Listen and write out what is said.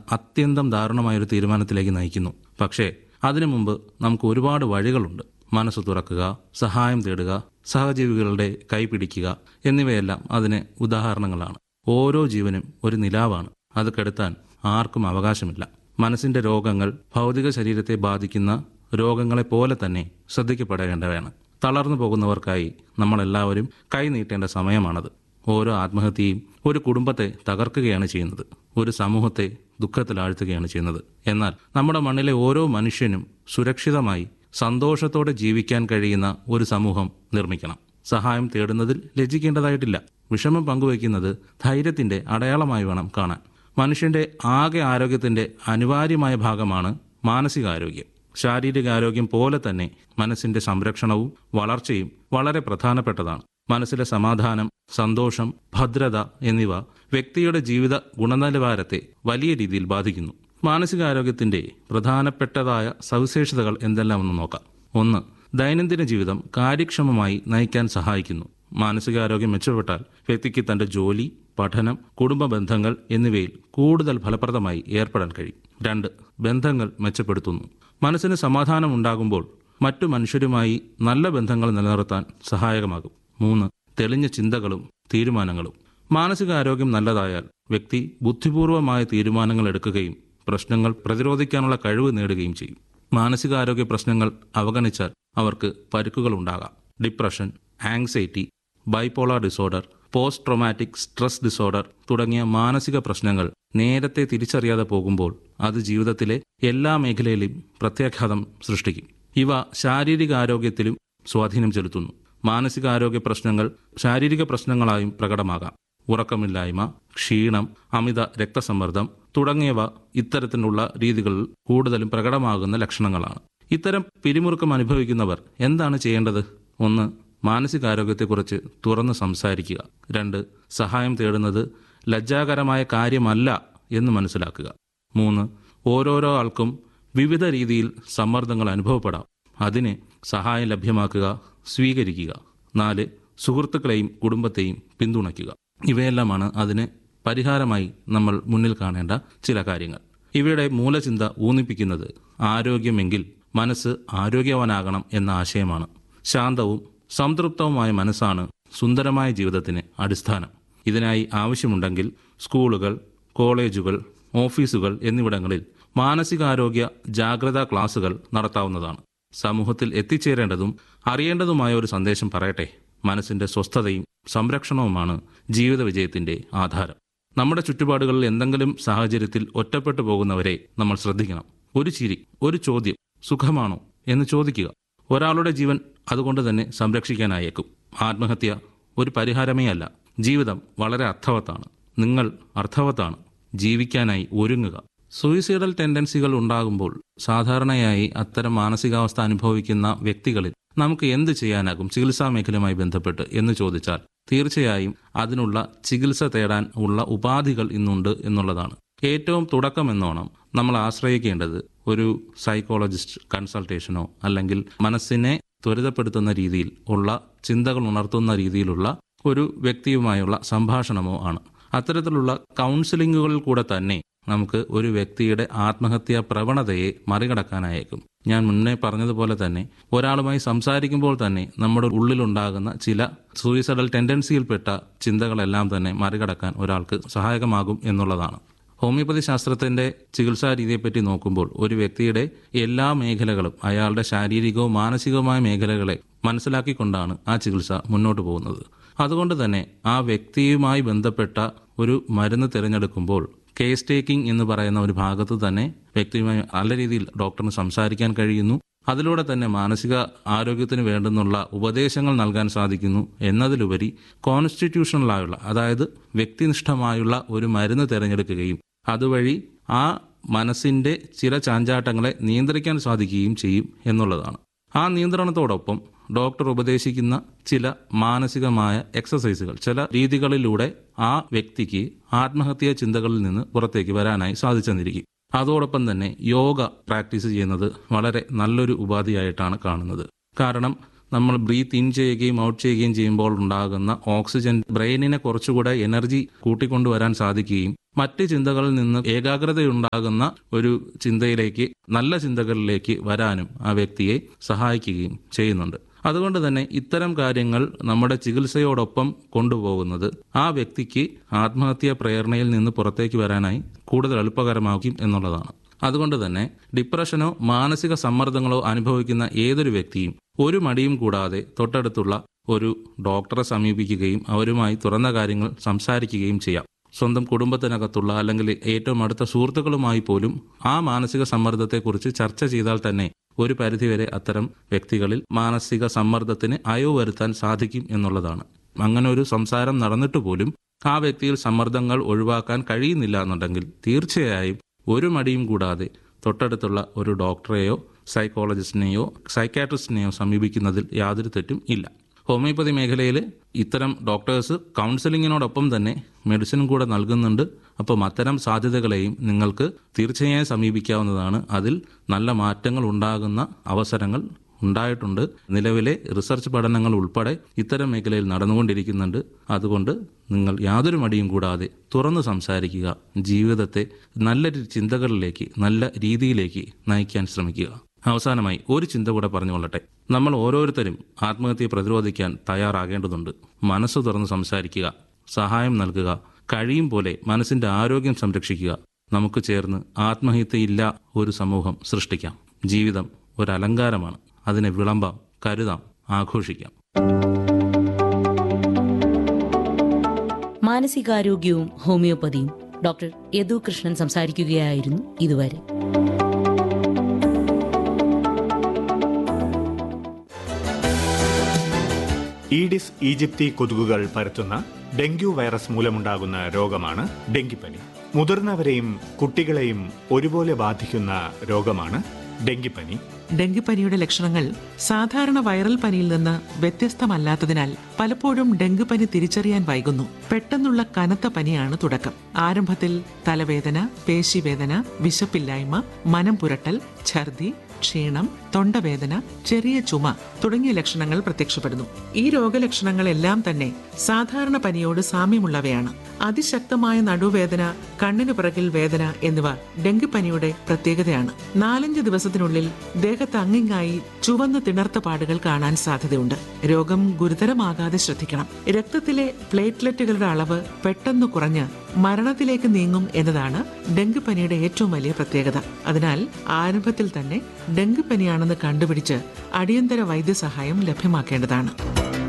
അത്യന്തം ദാരുണമായൊരു തീരുമാനത്തിലേക്ക് നയിക്കുന്നു പക്ഷേ അതിനു മുമ്പ് നമുക്ക് ഒരുപാട് വഴികളുണ്ട് മനസ്സ് തുറക്കുക സഹായം തേടുക സഹജീവികളുടെ കൈ പിടിക്കുക എന്നിവയെല്ലാം അതിന് ഉദാഹരണങ്ങളാണ് ഓരോ ജീവനും ഒരു നിലാവാണ് അത് കെടുത്താൻ ആർക്കും അവകാശമില്ല മനസ്സിന്റെ രോഗങ്ങൾ ഭൗതിക ശരീരത്തെ ബാധിക്കുന്ന രോഗങ്ങളെ പോലെ തന്നെ ശ്രദ്ധിക്കപ്പെടേണ്ടവയാണ് തളർന്നു പോകുന്നവർക്കായി നമ്മളെല്ലാവരും കൈ നീട്ടേണ്ട സമയമാണത് ഓരോ ആത്മഹത്യയും ഒരു കുടുംബത്തെ തകർക്കുകയാണ് ചെയ്യുന്നത് ഒരു സമൂഹത്തെ ദുഃഖത്തിലാഴ്ത്തുകയാണ് ചെയ്യുന്നത് എന്നാൽ നമ്മുടെ മണ്ണിലെ ഓരോ മനുഷ്യനും സുരക്ഷിതമായി സന്തോഷത്തോടെ ജീവിക്കാൻ കഴിയുന്ന ഒരു സമൂഹം നിർമ്മിക്കണം സഹായം തേടുന്നതിൽ ലജ്ജിക്കേണ്ടതായിട്ടില്ല വിഷമം പങ്കുവയ്ക്കുന്നത് ധൈര്യത്തിന്റെ അടയാളമായി വേണം കാണാൻ മനുഷ്യന്റെ ആകെ ആരോഗ്യത്തിന്റെ അനിവാര്യമായ ഭാഗമാണ് മാനസികാരോഗ്യം ശാരീരികാരോഗ്യം പോലെ തന്നെ മനസ്സിന്റെ സംരക്ഷണവും വളർച്ചയും വളരെ പ്രധാനപ്പെട്ടതാണ് മനസ്സിലെ സമാധാനം സന്തോഷം ഭദ്രത എന്നിവ വ്യക്തിയുടെ ജീവിത ഗുണനിലവാരത്തെ വലിയ രീതിയിൽ ബാധിക്കുന്നു മാനസികാരോഗ്യത്തിന്റെ പ്രധാനപ്പെട്ടതായ സവിശേഷതകൾ എന്തെല്ലാമെന്ന് നോക്കാം ഒന്ന് ദൈനംദിന ജീവിതം കാര്യക്ഷമമായി നയിക്കാൻ സഹായിക്കുന്നു മാനസികാരോഗ്യം മെച്ചപ്പെട്ടാൽ വ്യക്തിക്ക് തന്റെ ജോലി പഠനം കുടുംബ ബന്ധങ്ങൾ എന്നിവയിൽ കൂടുതൽ ഫലപ്രദമായി ഏർപ്പെടാൻ കഴിയും രണ്ട് ബന്ധങ്ങൾ മെച്ചപ്പെടുത്തുന്നു മനസ്സിന് സമാധാനം ഉണ്ടാകുമ്പോൾ മറ്റു മനുഷ്യരുമായി നല്ല ബന്ധങ്ങൾ നിലനിർത്താൻ സഹായകമാകും മൂന്ന് തെളിഞ്ഞ ചിന്തകളും തീരുമാനങ്ങളും മാനസികാരോഗ്യം നല്ലതായാൽ വ്യക്തി ബുദ്ധിപൂർവമായ തീരുമാനങ്ങൾ എടുക്കുകയും പ്രശ്നങ്ങൾ പ്രതിരോധിക്കാനുള്ള കഴിവ് നേടുകയും ചെയ്യും മാനസികാരോഗ്യ പ്രശ്നങ്ങൾ അവഗണിച്ചാൽ അവർക്ക് പരുക്കുകൾ ഉണ്ടാകാം depression anxiety bipolar disorder post traumatic stress disorder തുടങ്ങിയ മാനസിക പ്രശ്നങ്ങൾ നേരത്തെ തിരിച്ചറിയാതെ പോകുമ്പോൾ അത് ജീവിതത്തിലെ എല്ലാ മേഖലയിലും പ്രത്യാഘാതം സൃഷ്ടിക്കും ഇവ ശാരീരികാരോഗ്യത്തിലും സ്വാധീനം ചെലുത്തുന്നു മാനസികാരോഗ്യ പ്രശ്നങ്ങൾ ശാരീരിക പ്രശ്നങ്ങളായും പ്രകടമാകാം ഉറക്കമില്ലായ്മ ക്ഷീണം അമിത രക്തസമ്മർദ്ദം തുടങ്ങിയവ ഇത്തരത്തിലുള്ള രീതികളിൽ കൂടുതലും പ്രകടമാകുന്ന ലക്ഷണങ്ങളാണ് ഇത്തരം പിരിമുറുക്കം അനുഭവിക്കുന്നവർ എന്താണ് ചെയ്യേണ്ടത് ഒന്ന് മാനസികാരോഗ്യത്തെക്കുറിച്ച് തുറന്ന് സംസാരിക്കുക രണ്ട് സഹായം തേടുന്നത് ലജ്ജാകരമായ കാര്യമല്ല എന്ന് മനസ്സിലാക്കുക മൂന്ന് ഓരോരോ ആൾക്കും വിവിധ രീതിയിൽ സമ്മർദ്ദങ്ങൾ അനുഭവപ്പെടാം അതിന് സഹായം ലഭ്യമാക്കുക സ്വീകരിക്കുക നാല് സുഹൃത്തുക്കളെയും കുടുംബത്തെയും പിന്തുണയ്ക്കുക ഇവയെല്ലാമാണ് അതിന് പരിഹാരമായി നമ്മൾ മുന്നിൽ കാണേണ്ട ചില കാര്യങ്ങൾ ഇവയുടെ മൂലചിന്ത ഊന്നിപ്പിക്കുന്നത് ആരോഗ്യമെങ്കിൽ മനസ്സ് ആരോഗ്യവാനാകണം എന്ന ആശയമാണ് ശാന്തവും സംതൃപ്തവുമായ മനസ്സാണ് സുന്ദരമായ ജീവിതത്തിന് അടിസ്ഥാനം ഇതിനായി ആവശ്യമുണ്ടെങ്കിൽ സ്കൂളുകൾ കോളേജുകൾ ഓഫീസുകൾ എന്നിവിടങ്ങളിൽ മാനസികാരോഗ്യ ജാഗ്രതാ ക്ലാസുകൾ നടത്താവുന്നതാണ് സമൂഹത്തിൽ എത്തിച്ചേരേണ്ടതും അറിയേണ്ടതുമായ ഒരു സന്ദേശം പറയട്ടെ മനസ്സിന്റെ സ്വസ്ഥതയും സംരക്ഷണവുമാണ് ജീവിത വിജയത്തിന്റെ ആധാരം നമ്മുടെ ചുറ്റുപാടുകളിൽ എന്തെങ്കിലും സാഹചര്യത്തിൽ ഒറ്റപ്പെട്ടു പോകുന്നവരെ നമ്മൾ ശ്രദ്ധിക്കണം ഒരു ചിരി ഒരു ചോദ്യം സുഖമാണോ എന്ന് ചോദിക്കുക ഒരാളുടെ ജീവൻ അതുകൊണ്ട് തന്നെ സംരക്ഷിക്കാനായേക്കും ആത്മഹത്യ ഒരു പരിഹാരമേ അല്ല ജീവിതം വളരെ അർത്ഥവത്താണ് നിങ്ങൾ അർത്ഥവത്താണ് ജീവിക്കാനായി ഒരുങ്ങുക സൂയിസൈഡൽ ടെൻഡൻസികൾ ഉണ്ടാകുമ്പോൾ സാധാരണയായി അത്തരം മാനസികാവസ്ഥ അനുഭവിക്കുന്ന വ്യക്തികളിൽ നമുക്ക് എന്ത് ചെയ്യാനാകും ചികിത്സാ മേഖലയുമായി ബന്ധപ്പെട്ട് എന്ന് ചോദിച്ചാൽ തീർച്ചയായും അതിനുള്ള ചികിത്സ തേടാൻ ഉള്ള ഉപാധികൾ ഇന്നുണ്ട് എന്നുള്ളതാണ് ഏറ്റവും തുടക്കം എന്നോണം നമ്മൾ ആശ്രയിക്കേണ്ടത് ഒരു സൈക്കോളജിസ്റ്റ് കൺസൾട്ടേഷനോ അല്ലെങ്കിൽ മനസ്സിനെ ത്വരിതപ്പെടുത്തുന്ന രീതിയിൽ ഉള്ള ചിന്തകൾ ഉണർത്തുന്ന രീതിയിലുള്ള ഒരു വ്യക്തിയുമായുള്ള സംഭാഷണമോ ആണ് അത്തരത്തിലുള്ള കൗൺസിലിങ്ങുകളിൽ കൂടെ തന്നെ നമുക്ക് ഒരു വ്യക്തിയുടെ ആത്മഹത്യാ പ്രവണതയെ മറികടക്കാനായേക്കും ഞാൻ മുന്നേ പറഞ്ഞതുപോലെ തന്നെ ഒരാളുമായി സംസാരിക്കുമ്പോൾ തന്നെ നമ്മുടെ ഉള്ളിലുണ്ടാകുന്ന ചില സൂയിസൈഡൽ ടെൻഡൻസിയിൽപ്പെട്ട ചിന്തകളെല്ലാം തന്നെ മറികടക്കാൻ ഒരാൾക്ക് സഹായകമാകും എന്നുള്ളതാണ് ഹോമിയോപ്പതി ശാസ്ത്രത്തിന്റെ ചികിത്സാ രീതിയെപ്പറ്റി നോക്കുമ്പോൾ ഒരു വ്യക്തിയുടെ എല്ലാ മേഖലകളും അയാളുടെ ശാരീരികവും മാനസികവുമായ മേഖലകളെ മനസ്സിലാക്കിക്കൊണ്ടാണ് ആ ചികിത്സ മുന്നോട്ട് പോകുന്നത് അതുകൊണ്ട് തന്നെ ആ വ്യക്തിയുമായി ബന്ധപ്പെട്ട ഒരു മരുന്ന് തിരഞ്ഞെടുക്കുമ്പോൾ കേസ് ടേക്കിംഗ് എന്ന് പറയുന്ന ഒരു ഭാഗത്ത് തന്നെ വ്യക്തിയുമായി നല്ല രീതിയിൽ ഡോക്ടറിന് സംസാരിക്കാൻ കഴിയുന്നു അതിലൂടെ തന്നെ മാനസിക ആരോഗ്യത്തിന് വേണ്ടുന്നുള്ള ഉപദേശങ്ങൾ നൽകാൻ സാധിക്കുന്നു എന്നതിലുപരി കോൺസ്റ്റിറ്റ്യൂഷണലായുള്ള അതായത് വ്യക്തിനിഷ്ഠമായുള്ള ഒരു മരുന്ന് തിരഞ്ഞെടുക്കുകയും അതുവഴി ആ മനസ്സിന്റെ ചില ചാഞ്ചാട്ടങ്ങളെ നിയന്ത്രിക്കാൻ സാധിക്കുകയും ചെയ്യും എന്നുള്ളതാണ് ആ നിയന്ത്രണത്തോടൊപ്പം ഡോക്ടർ ഉപദേശിക്കുന്ന ചില മാനസികമായ എക്സസൈസുകൾ ചില രീതികളിലൂടെ ആ വ്യക്തിക്ക് ആത്മഹത്യാ ചിന്തകളിൽ നിന്ന് പുറത്തേക്ക് വരാനായി സാധിച്ചെന്നിരിക്കും അതോടൊപ്പം തന്നെ യോഗ പ്രാക്ടീസ് ചെയ്യുന്നത് വളരെ നല്ലൊരു ഉപാധിയായിട്ടാണ് കാണുന്നത് കാരണം നമ്മൾ ബ്രീത്ത് ഇൻ ചെയ്യുകയും ഔട്ട് ചെയ്യുകയും ചെയ്യുമ്പോൾ ഉണ്ടാകുന്ന ഓക്സിജൻ ബ്രെയിനിനെ കുറച്ചുകൂടെ എനർജി കൂട്ടിക്കൊണ്ടുവരാൻ സാധിക്കുകയും മറ്റ് ചിന്തകളിൽ നിന്ന് ഏകാഗ്രതയുണ്ടാകുന്ന ഒരു ചിന്തയിലേക്ക് നല്ല ചിന്തകളിലേക്ക് വരാനും ആ വ്യക്തിയെ സഹായിക്കുകയും ചെയ്യുന്നുണ്ട് അതുകൊണ്ട് തന്നെ ഇത്തരം കാര്യങ്ങൾ നമ്മുടെ ചികിത്സയോടൊപ്പം കൊണ്ടുപോകുന്നത് ആ വ്യക്തിക്ക് ആത്മഹത്യാ പ്രേരണയിൽ നിന്ന് പുറത്തേക്ക് വരാനായി കൂടുതൽ എളുപ്പകരമാക്കും എന്നുള്ളതാണ് അതുകൊണ്ട് തന്നെ ഡിപ്രഷനോ മാനസിക സമ്മർദ്ദങ്ങളോ അനുഭവിക്കുന്ന ഏതൊരു വ്യക്തിയും ഒരു മടിയും കൂടാതെ തൊട്ടടുത്തുള്ള ഒരു ഡോക്ടറെ സമീപിക്കുകയും അവരുമായി തുറന്ന കാര്യങ്ങൾ സംസാരിക്കുകയും ചെയ്യാം സ്വന്തം കുടുംബത്തിനകത്തുള്ള അല്ലെങ്കിൽ ഏറ്റവും അടുത്ത സുഹൃത്തുക്കളുമായി പോലും ആ മാനസിക സമ്മർദ്ദത്തെക്കുറിച്ച് ചർച്ച ചെയ്താൽ തന്നെ ഒരു പരിധിവരെ അത്തരം വ്യക്തികളിൽ മാനസിക സമ്മർദ്ദത്തിന് അയവ് വരുത്താൻ സാധിക്കും എന്നുള്ളതാണ് അങ്ങനെ ഒരു സംസാരം നടന്നിട്ട് പോലും ആ വ്യക്തിയിൽ സമ്മർദ്ദങ്ങൾ ഒഴിവാക്കാൻ കഴിയുന്നില്ല എന്നുണ്ടെങ്കിൽ തീർച്ചയായും ഒരു മടിയും കൂടാതെ തൊട്ടടുത്തുള്ള ഒരു ഡോക്ടറെയോ സൈക്കോളജിസ്റ്റിനെയോ സൈക്കാട്രിസ്റ്റിനെയോ സമീപിക്കുന്നതിൽ യാതൊരു തെറ്റും ഇല്ല ഹോമിയോപ്പതി മേഖലയിൽ ഇത്തരം ഡോക്ടേഴ്സ് കൗൺസിലിങ്ങിനോടൊപ്പം തന്നെ മെഡിസിനും കൂടെ നൽകുന്നുണ്ട് അപ്പം അത്തരം സാധ്യതകളെയും നിങ്ങൾക്ക് തീർച്ചയായും സമീപിക്കാവുന്നതാണ് അതിൽ നല്ല മാറ്റങ്ങൾ ഉണ്ടാകുന്ന അവസരങ്ങൾ ഉണ്ടായിട്ടുണ്ട് നിലവിലെ റിസർച്ച് പഠനങ്ങൾ ഉൾപ്പെടെ ഇത്തരം മേഖലയിൽ നടന്നുകൊണ്ടിരിക്കുന്നുണ്ട് അതുകൊണ്ട് നിങ്ങൾ യാതൊരു മടിയും കൂടാതെ തുറന്ന് സംസാരിക്കുക ജീവിതത്തെ നല്ല ചിന്തകളിലേക്ക് നല്ല രീതിയിലേക്ക് നയിക്കാൻ ശ്രമിക്കുക അവസാനമായി ഒരു ചിന്ത കൂടെ പറഞ്ഞുകൊള്ളട്ടെ നമ്മൾ ഓരോരുത്തരും ആത്മഹത്യയെ പ്രതിരോധിക്കാൻ തയ്യാറാകേണ്ടതുണ്ട് മനസ്സ് തുറന്ന് സംസാരിക്കുക സഹായം നൽകുക കഴിയും പോലെ മനസ്സിന്റെ ആരോഗ്യം സംരക്ഷിക്കുക നമുക്ക് ചേർന്ന് ആത്മഹത്യയില്ല ഒരു സമൂഹം സൃഷ്ടിക്കാം ജീവിതം ഒരു അലങ്കാരമാണ് അതിനെ വിളമ്പാം കരുതാം ആഘോഷിക്കാം മാനസികാരോഗ്യവും ഹോമിയോപ്പതിയും ഡോക്ടർ യദു കൃഷ്ണൻ സംസാരിക്കുകയായിരുന്നു ഇതുവരെ ഈഡിസ് ഈജിപ്തി കൊതുകുകൾ പരത്തുന്ന ഡെങ്കു വൈറസ് മൂലമുണ്ടാകുന്ന രോഗമാണ് ഡെങ്കിപ്പനി മുതിർന്നവരെയും കുട്ടികളെയും ഒരുപോലെ ബാധിക്കുന്ന രോഗമാണ് ഡെങ്കിപ്പനി ഡെങ്കിപ്പനിയുടെ ലക്ഷണങ്ങൾ സാധാരണ വൈറൽ പനിയിൽ നിന്ന് വ്യത്യസ്തമല്ലാത്തതിനാൽ പലപ്പോഴും ഡെങ്കിപ്പനി തിരിച്ചറിയാൻ വൈകുന്നു പെട്ടെന്നുള്ള കനത്ത പനിയാണ് തുടക്കം ആരംഭത്തിൽ തലവേദന പേശിവേദന വിശപ്പില്ലായ്മ മനം പുരട്ടൽ ഛർദി ക്ഷീണം തൊണ്ടവേദന ചെറിയ ചുമ തുടങ്ങിയ ലക്ഷണങ്ങൾ പ്രത്യക്ഷപ്പെടുന്നു ഈ രോഗലക്ഷണങ്ങളെല്ലാം തന്നെ സാധാരണ പനിയോട് സാമ്യമുള്ളവയാണ് അതിശക്തമായ നടുവേദന കണ്ണിനു പിറകിൽ വേദന എന്നിവ ഡെങ്കിപ്പനിയുടെ പ്രത്യേകതയാണ് നാലഞ്ച് ദിവസത്തിനുള്ളിൽ ദേഹത്ത് അങ്ങിങ്ങായി ചുവന്ന തിണർത്ത പാടുകൾ കാണാൻ സാധ്യതയുണ്ട് രോഗം ഗുരുതരമാകാതെ ശ്രദ്ധിക്കണം രക്തത്തിലെ പ്ലേറ്റ്ലെറ്റുകളുടെ അളവ് പെട്ടെന്ന് കുറഞ്ഞ് മരണത്തിലേക്ക് നീങ്ങും എന്നതാണ് ഡെങ്കിപ്പനിയുടെ ഏറ്റവും വലിയ പ്രത്യേകത അതിനാൽ ആരംഭത്തിൽ തന്നെ ഡെങ്കിപ്പനിയാണെന്ന് കണ്ടുപിടിച്ച് അടിയന്തര വൈദ്യസഹായം ലഭ്യമാക്കേണ്ടതാണ്